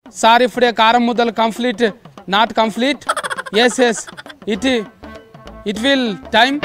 Sir ఇప్పుడే కారం ముద్దలు complete not complete yes yes it it will time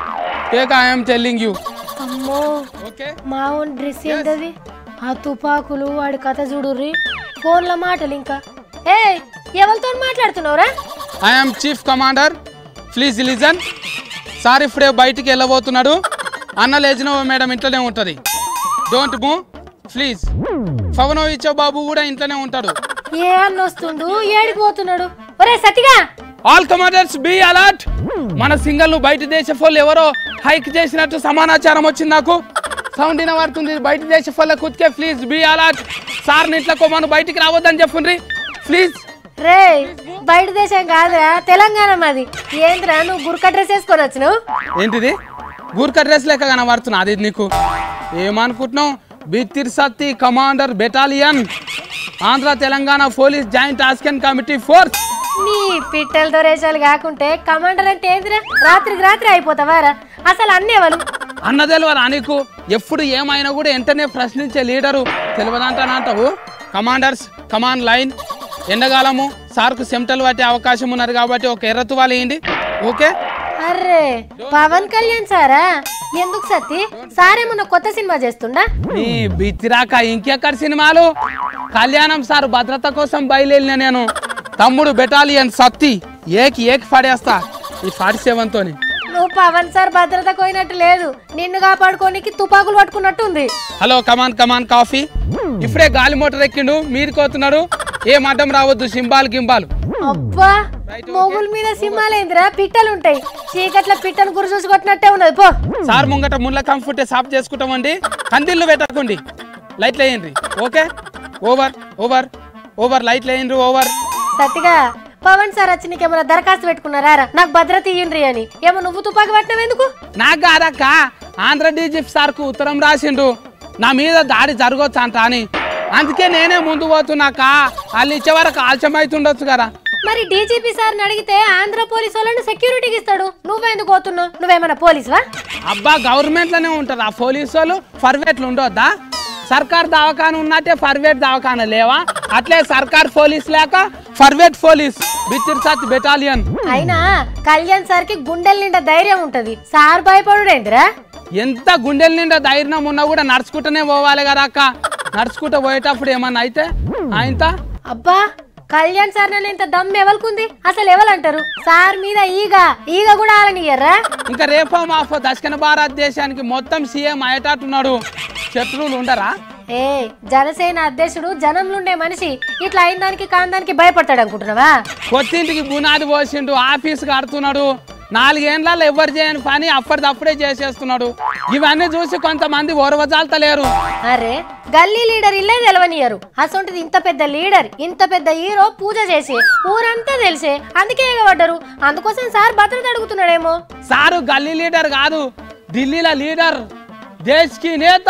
take I'm telling you అమ్మో okay మా ఓన్ డ్రెస్ ఏంటది ఆ తుపాకులు వాడి కథ చూడుర్రి ఫోన్ల మాటలు ఇంకా ఏ ఎవరితో మాట్లాడుతున్నావురా I'm chief commander please listen sir ఇప్పుడే బయటికి వెళ్ళబోతున్నాడు అన్న లేచిన మేడం ఇంట్లోనే ఉంటుంది డోంట్ మూవ్ ప్లీజ్ పవనోవిచ్చో బాబు కూడా ఇంట్లోనే ఉంటాడు ఏ అన్న వస్తుండు ఏడిపోతున్నాడు ఒరే సతిగా ఆల్ కమాండర్స్ బి అలర్ట్ మన సింగల్ ను బయట దేశ ఫోన్లు ఎవరో హైక్ చేసినట్టు సమాచారం వచ్చింది నాకు సౌండ్ వినబడుతుంది బయట దేశ ఫోన్ల కుత్కే ప్లీజ్ బి అలర్ట్ సార్ ఇంట్లో మనం బయటికి రావద్దని చెప్పుండ్రి ప్లీజ్ రే బయట దేశం కాదురా తెలంగాణ మాది ఏంద్రా నువ్వు గురక డ్రెస్ వేసుకొని వచ్చినావు ఏంటిది గూర్ఖా డ్రెస్ లెక్క కనబడుతున్నా అది నీకు ఏమనుకుంటున్నావు Bithiri Sathi commander battalion Andhra Telangana police joint task committee force నీ పిట్టల దొరేసాలు కాకుంటే కమాండర్ అంటే ఏందిరా రాత్రికి రాత్రి అయిపోతావారా అసలు అన్నేవాళ్ళు అన్న తెలియదా నీకు ఎప్పుడు ఏమైనా కూడా వెంటనే ప్రశ్నించే లీడరు తెలియదంటానంటావు కమాండర్స్ కమాండ్ లైన్ ఎండకాలము సార్కు చెమటలు పట్టే అవకాశం ఉన్నది కాబట్టి ఒక ఎర్ర తువాలు వేయండి ఓకే అర్రే పవన్ కళ్యాణ్ సారా ఎందుకు సత్తి సారేమన్నా కొత్త సినిమా చేస్తుండా నీ బిత్తిరాక ఇంకెక్కడ సినిమాలు కళ్యాణం సార్ భద్రత కోసం బయలుదేరిన నేను తమ్ముడు బెటాలియన్ సత్తి ఏకి ఏకి పడేస్తా ఈ ఫార్టీ సెవెన్ తోని నువ్వు పవన్ సార్ భద్రత పోయినట్టు లేదు నిన్ను కాపాడుకోనికి తుపాకులు పట్టుకున్నట్టు ఉంది హలో కమాన్ కమాన్ కాఫీ ఇప్పుడే గాలి మోటార్ ఎక్కిండు మీరు కోతున్నాడు ఏం అడ్డం రావద్దు సింబాల్ గింబాలు అబ్బా మొగుల మీద సింహాలేందిరా పిట్టలు ఉంటాయి చీకట్ల పిట్టను గురి చూసి కొట్టినట్టే ఉన్నది పో సార్ ముంగట ముళ్ళ కంఫర్ట్ సాఫ్ చేసుకుంటామండి కందిళ్ళు పెట్టకండి లైట్లు వేయండి ఓకే ఓవర్ ఓవర్ ఓవర్ లైట్లు వేయండి ఓవర్ సత్తిగా పవన్ సార్ వచ్చి నీకేమైనా దరఖాస్తు పెట్టుకున్నారా రా? నాకు భద్రత ఇయ్యండి అని ఏమో నువ్వు తుపాకి పట్టినావు ఎందుకు నాకు కాదక్క ఆంధ్ర డీజీపీ సార్కు ఉత్తరం రాసిండు నా మీద దాడి జరగవచ్చు అంట అని అందుకే నేనే ముందు పోతున్నాక వాళ్ళు ఇచ్చే వరకు ఆలస్యం అవుతుండొచ్చు కదా మరి డీజీపీ సార్ని అడిగితే ఆంధ్ర పోలీస్ వాళ్ళని సెక్యూరిటీకి ఇస్తాడు నువ్వెందుకు పోతున్నావు నువ్వేమైనా పోలీసువా అబ్బా గవర్నమెంట్లోనే ఉంటుంది ఆ పోలీసు వాళ్ళు ఫర్వేట్లు ఉండొద్దా సర్కార్ దవాఖాన ఉన్నట్టే ఫర్వేట్ దవాఖాన లేవా అట్లే సర్కార్ పోలీస్ లేక ఫర్వేట్ పోలీస్ బిత్తిర్ సత్ బెటాలియన్ అయినా కళ్యాణ్ సార్కి గుండెల నిండా ధైర్యం ఉంటది సార్ భయపడుడేంటిరా ఎంత గుండెల నిండా ధైర్యం ఉన్నా కూడా నడుచుకుంటూనే పోవాలి కదా అక్క నడుచుకుంటూ పోయేటప్పుడు ఏమన్నా అయితే ఆయనతో అబ్బా కళ్యాణ్ సార్ నన్ను ఇంత దమ్ ఎవరుకుంది అసలు ఎవరంటారు సార్ మీద ఈగ ఈగ కూడా ఆలనియ్యర్రా ఇంకా రేపో మాపో దక్షిణ భారతదేశానికి మొత్తం సీఎం అయ్యేటట్టున్నాడు శత్రువులు ఉండరా ఏ జనసేన అధ్యక్షుడు జనంలుండే మనిషి ఇట్లా అయిన దానికి కాని దానికి భయపడతాడు అనుకుంటున్నావా కొత్తింటికి బునాది పోసిండు ఆఫీస్ కడుతున్నాడు నాలుగేండ్లలో ఎవరు చేయని పని అప్పటిదప్పుడే చేసేస్తున్నాడు ఇవన్నీ చూసి కొంతమంది ఓర్వజాలతలేరు అరే గల్లీ లీడర్ ఇల్లే తెలవనియరు అసొంటిది ఇంత పెద్ద లీడర్ ఇంత పెద్ద హీరో పూజ చేసి ఊరంతా తెలిసే అందుకే ఎగబడ్డరు అందుకోసం సార్ భద్రత అడుగుతున్నాడేమో సారు గల్లీ లీడర్ కాదు ఢిల్లీల లీడర్ దేశ్ కి నేత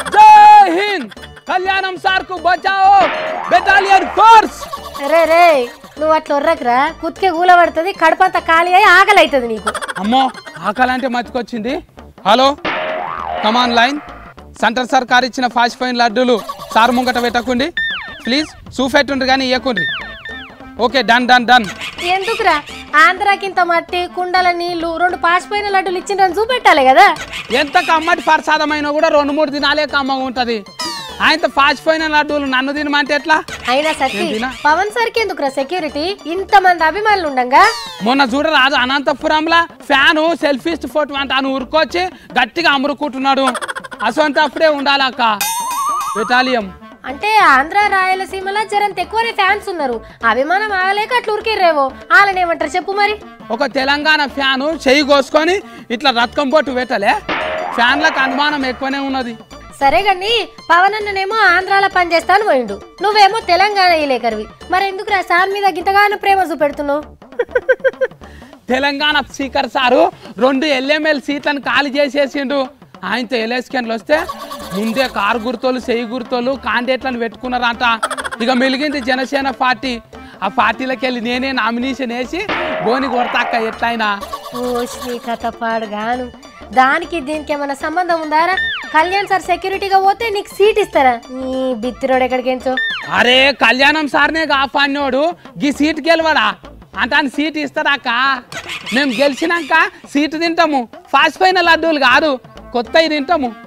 జై హింద్ కళ్యాణం సార్ కు బచాओ బెటాలియన్ ఫోర్స్ రే రే నువ్వు అట్లా ఒర్రకురా కుత్కే గూల పడుతుంది కడపంతా ఖాళీ అయి ఆకలి అవుతుంది నీకు అమ్మో ఆకలంటే మతికొచ్చింది హలో కమాన్ లైన్ సెంటర్ సర్కార్ ఇచ్చిన ఫాసిపోయిన లడ్డూలు సార్ ముంగట పెట్టకుండి ప్లీజ్ చూపెట్టుండ్రి కానీ ఇయ్యకుండ్రి ఓకే డన్ డన్ డన్ ఎందుకురా ఆంధ్రాకింత మట్టి కుండల నీళ్లు రెండు పాసిపోయిన లడ్డూలు ఇచ్చిండ్రని చూపెట్టాలి కదా ఎంత కమ్మటి ప్రసాదమైనా కూడా రెండు మూడు దినాలే కమ్మగా ఉంటది ఆయనతో ఫాసిపోయిన లడ్డూలు నన్ను తినమంటే ఎట్లా అయినా సత్తి ఏంటినా? పవన్ సార్కి ఎందుకురా సెక్యూరిటీ ఇంత మంది అభిమానులు ఉండంగా మొన్న చూడరాదు అనంతపురంలో ఫ్యాను సెల్ఫీస్ట్ ఫోటో అంట అని ఉరుకొచ్చి గట్టిగా అమురుకుంటున్నాడు అసొంటి అప్పుడే ఉండాలి అక్క బెటాలియం అంటే ఆంధ్ర రాయలసీమలో జరంత ఎక్కువనే ఫ్యాన్స్ ఉన్నారు అభిమానం ఆగలేక అట్లా ఉరికిర్రేవో వాళ్ళని ఏమంటారు చెప్పు మరి ఒక తెలంగాణ ఫ్యాను చెయ్యి కోసుకొని ఇట్లా రత్కం పొట్టు పెట్టలే ఫ్యాన్లకు అనుమానం ఎక్కువనే ఉన్నది సరే గాని పవన్ అన్ననేమో ఆంధ్రాలో పనిచేస్తాను పోయిండు నువ్వేమో తెలంగాణ ఇలేకరివి మరి ఎందుకురా సార్ మీద గింతగానో ప్రేమ చూపెడుతున్నావు తెలంగాణ స్పీకర్ సారు రెండు ఎల్ఎంఎల్ సీట్లను ఖాళీ చేసేసిండు ఆయనతో ఎలక్షన్లు వస్తే ముందే కారు గుర్తోలు చెయ్యి గుర్తోలు కాండిడేట్లను పెట్టుకున్నారంట ఇక మెలిగింది జనసేన పార్టీ ఆ పార్టీలోకి వెళ్ళి నేనే నామినేషన్ వేసి బోని కొడతాక్క ఎట్లయినా ఓ శ్రీ కథ పాడుగాను దానికి దీనికి ఏమైనా సంబంధం ఉందారా కళ్యాణ్ సార్ సెక్యూరిటీగా పోతే నీకు సీట్ ఇస్తారా నీ బిత్తిరోడు ఎక్కడికి ఎంచో అరే కళ్యాణం సార్నే కాపాడినోడు గీ సీట్ గెలవడా అంటే ఆయన సీట్ ఇస్తారాక మేము గెలిచినాక సీటు తింటాము ఫాస్ట్ పైన లడ్డూలు కాదు కొత్తవి తింటాము